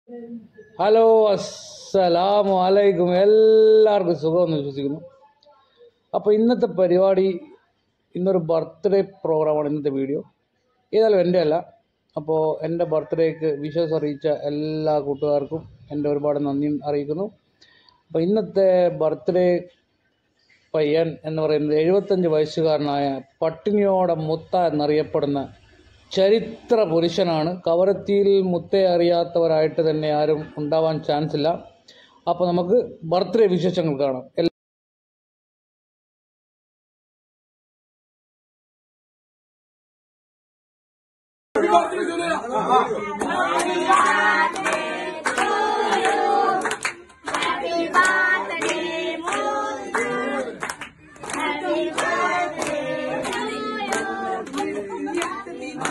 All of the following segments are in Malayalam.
ഹലോ അസ്സലാമു അലൈക്കും എല്ലാവർക്കും സുഖമെന്ന് വിശ്വസിക്കുന്നു അപ്പോൾ ഇന്നത്തെ പരിപാടി ഇന്നൊരു ബർത്ത്ഡേ പ്രോഗ്രാമാണ് ഇന്നത്തെ വീഡിയോ ഏതായാലും എൻ്റെ അല്ല അപ്പോൾ എൻ്റെ ബർത്ത്ഡേക്ക് വിശ്വാസം അറിയിച്ച എല്ലാ കൂട്ടുകാർക്കും എൻ്റെ ഒരുപാട് നന്ദിയും അറിയിക്കുന്നു അപ്പോൾ ഇന്നത്തെ ബർത്ത്ഡേ പയ്യൻ എന്ന് പറയുന്നത് എഴുപത്തഞ്ച് വയസ്സുകാരനായ പട്ടിണിയോടെ മുത്ത എന്നറിയപ്പെടുന്ന ചരിത്ര പുരുഷനാണ് കവരത്തിയിൽ മുത്തയെ അറിയാത്തവരായിട്ട് തന്നെ ആരും ഉണ്ടാവാൻ ചാൻസ് ഇല്ല അപ്പോൾ നമുക്ക് ബർത്ത്ഡേ വിശേഷങ്ങൾ കാണാം എല്ലാ- Happy birthday, Moon. Happy birthday to you.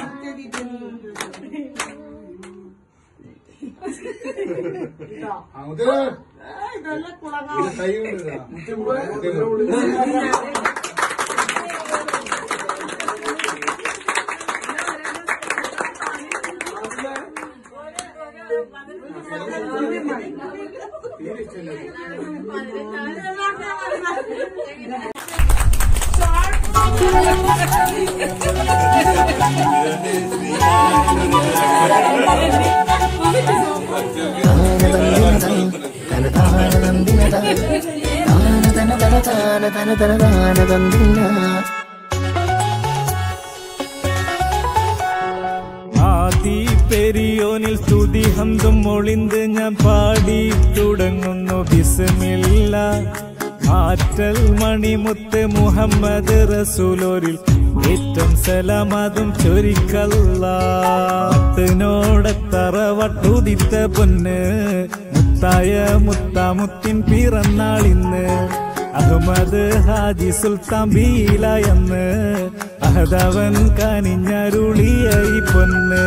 ആദി പെരിയോനിൽ സ്തുതി ഹന്തും ഒളിந்து ഞാൻ പാടി തുടങ്ങുന്നു ബിസ്മില്ല ആറ്റൽ മണിമുത്ത് മുഹമ്മദ് റസൂലോരിൽ ഏറ്റവും സലാമതും ചൊരിക്കല്ല മുത്തിനോടത്തറ വട്ടുദിത്ത പൊന്ന് മുത്തായ മുത്താമുത്തിൻ പിറന്നാളിന്ന് അഹമ്മദ് ഹാജി സുൽത്താൻ ബീല എന്ന് അഹദവൻ കനിഞ്ഞരുളിയ ഈ പൊന്ന്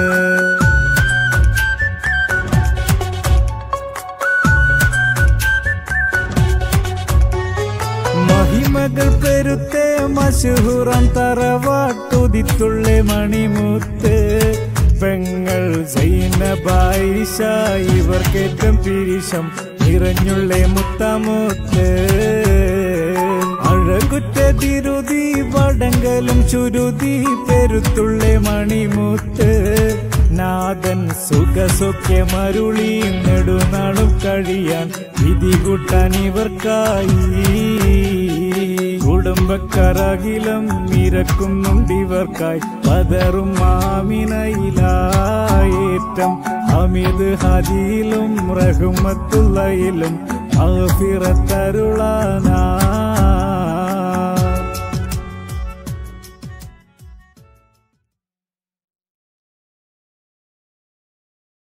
മഹിമകൾ പെരുത്തെ മഷഹൂറാം തറവാട്ടുതിത്തുള്ള മണിമുത്ത് പെങ്ങൾ സൈനബായിഷ ഇവർക്കേറ്റം പിരിശം നിറഞ്ഞുള്ള മുത്തമുത്ത് അഴകുറ്റ തിരുതി വടങ്കലും ചുരുതി പെരുത്തുള്ള മണിമുത്ത് നാദൻ സുഖസൊക്കെ നെടുനാളും കഴിയാൻ വിധി കൂട്ടാൻ ഇവർക്കായി കുടുംബക്കാരകിലും ഇരക്കുന്നുണ്ടിവർക്കായി പതറും മാമിനയിലായേറ്റം ഹമീദ് ഹദിയിലും റഹുമത്തുള്ളയിലും അഫിറത്തരുളാനാ